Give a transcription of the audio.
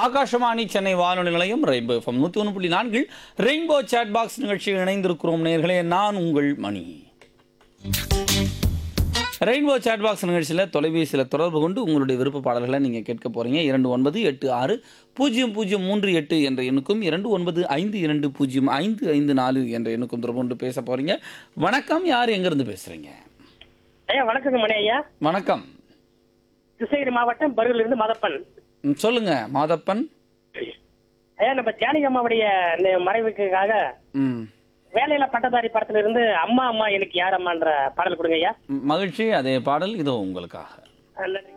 ஆகாஷவாணி சென்னை வானொலி நிலையம் rainbow FM நூற்றி ஒன்று புள்ளி நான்கில் ரெயின்போ சேட் பாக்ஸ் நிகழ்ச்சியில் இணைந்திருக்கிறோம் நேர்களே நான் உங்கள் மணி ரெயின்போ சேட் பாக்ஸ் நிகழ்ச்சியில் தொலைபேசியில் தொடர்பு கொண்டு உங்களுடைய விருப்ப பாடல்களை நீங்கள் கேட்க போகிறீங்க இரண்டு ஒன்பது எட்டு ஆறு பூஜ்ஜியம் பூஜ்ஜியம் மூன்று எட்டு என்ற எண்ணுக்கும் இரண்டு ஒன்பது ஐந்து இரண்டு பூஜ்ஜியம் ஐந்து ஐந்து நாலு என்ற எண்ணுக்கும் தொடர்பு கொண்டு பேச போகிறீங்க வணக்கம் யார் எங்கேருந்து பேசுகிறீங்க ஐயா வணக்கங்க மணி ஐயா வணக்கம் கிருஷ்ணகிரி மாவட்டம் பருவில் இருந்து மதப்பன் ம், சொல்லுங்க மாதப்பன் ஐயா நம்ம ஜானகி அம்மாவுடைய இந்த மறைவுக்காக ம் வேலையில பட்டதாரி படத்துல இருந்து அம்மா அம்மா எனக்கு யார் அம்மான்ற பாடல் கொடுங்க ஐயா மகிழ்ச்சி அதே பாடல் இதோ உங்களுக்காக ஆ, நன்றி